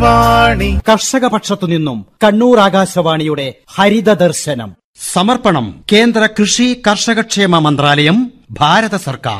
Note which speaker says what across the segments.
Speaker 1: വാണി
Speaker 2: കർഷക പക്ഷത്തു നിന്നും കണ്ണൂർ ആകാശവാണിയുടെ ഹരിത ദർശനം
Speaker 3: സമർപ്പണം കേന്ദ്ര കൃഷി കർഷകക്ഷേമ മന്ത്രാലയം ഭാരത സർക്കാർ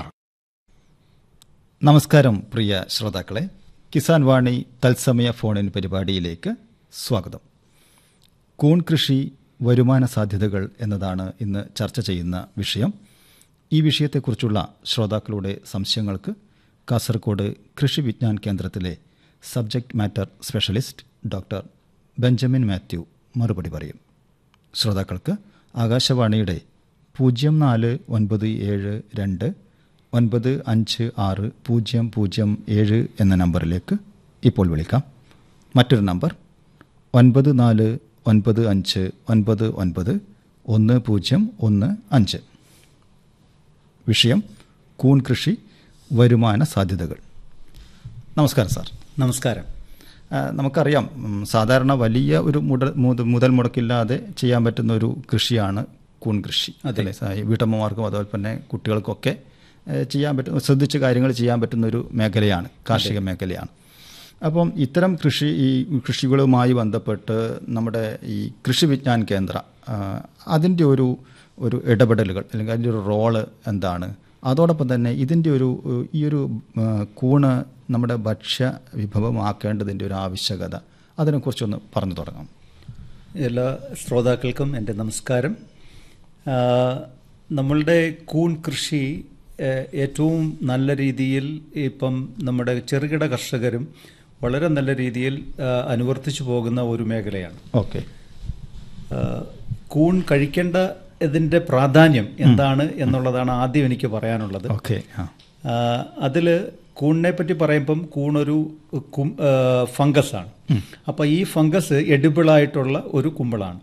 Speaker 4: നമസ്കാരം പ്രിയ ശ്രോതാക്കളെ കിസാൻ വാണി തത്സമയ ഫോണിൻ പരിപാടിയിലേക്ക് സ്വാഗതം കൂൺ കൃഷി വരുമാന സാധ്യതകൾ എന്നതാണ് ഇന്ന് ചർച്ച ചെയ്യുന്ന വിഷയം ഈ വിഷയത്തെക്കുറിച്ചുള്ള ശ്രോതാക്കളുടെ സംശയങ്ങൾക്ക് കാസർഗോഡ് കൃഷി വിജ്ഞാൻ കേന്ദ്രത്തിലെ subject matter specialist doctor Benjamin Mathew മറുപടി പറയും ശ്രോതാക്കൾക്ക് ആകാശവാണിയുടെ പൂജ്യം നാല് ഒൻപത് ഏഴ് രണ്ട് ഒൻപത് അഞ്ച് ആറ് പൂജ്യം പൂജ്യം ഏഴ് എന്ന നമ്പറിലേക്ക് ഇപ്പോൾ വിളിക്കാം മറ്റൊരു നമ്പർ ഒൻപത് നാല് ഒൻപത് അഞ്ച് ഒൻപത് ഒൻപത് ഒന്ന് പൂജ്യം ഒന്ന് അഞ്ച് വിഷയം കൂൺ കൃഷി വരുമാന സാധ്യതകൾ നമസ്കാരം സാർ
Speaker 5: നമസ്കാരം
Speaker 4: ആ, നമുക്കറിയാം ഉം, സാധാരണ വലിയ ഒരു മുട മുത- മുതൽ മുടക്കില്ലാതെ ചെയ്യാൻ പറ്റുന്ന ഒരു കൃഷിയാണ് കൂൺ കൃഷി അല്ലേ സാ- ഈ വീട്ടമ്മമാർക്കും അതുപോലെ തന്നെ കുട്ടികൾക്കൊക്കെ ഏ, ചെയ്യാൻ പറ്റുന്ന ശ്രദ്ധിച്ച് കാര്യങ്ങൾ ചെയ്യാൻ പറ്റുന്ന ഒരു മേഖലയാണ് കാർഷിക മേഖലയാണ് അപ്പം ഇത്തരം കൃഷി ഈ കൃഷികളുമായി ബന്ധപ്പെട്ട് നമ്മുടെ ഈ കൃഷി വിജ്ഞാൻ കേന്ദ്ര ആ, അതിൻ്റെ ഒരു ഒരു ഇടപെടലുകൾ അല്ലെങ്കിൽ അതിൻ്റെ ഒരു റോള് എന്താണ് അതോടൊപ്പം തന്നെ ഇതിൻ്റെ ഒരു ഏഹ്, ഈ ഒരു ആ, കൂണ് നമ്മുടെ ഭക്ഷ്യ വിഭവമാക്കേണ്ടതിൻ്റെ ഒരു ആവശ്യകത അതിനെക്കുറിച്ചൊന്ന് പറഞ്ഞു തുടങ്ങാം
Speaker 5: എല്ലാ ശ്രോതാക്കൾക്കും എൻ്റെ നമസ്കാരം ആ, നമ്മളുടെ കൂൺ കൃഷി ഏ, ഏറ്റവും നല്ല രീതിയിൽ ഇപ്പം നമ്മുടെ ചെറുകിട കർഷകരും വളരെ നല്ല രീതിയിൽ ആ, അനുവർത്തിച്ചു പോകുന്ന ഒരു മേഖലയാണ്
Speaker 4: ഓക്കെ
Speaker 5: ആ, കൂൺ കഴിക്കേണ്ട ഇതിൻ്റെ പ്രാധാന്യം എന്താണ് എന്നുള്ളതാണ് ആദ്യം എനിക്ക് പറയാനുള്ളത്
Speaker 4: ഓക്കെ ആ
Speaker 5: അതിൽ കൂണിനെ പറ്റി പറയുമ്പം കൂണൊരു കും ഫംഗസ് ആണ് അപ്പോൾ ഈ ഫംഗസ് എഡിബിളായിട്ടുള്ള ഒരു കുമ്പിളാണ്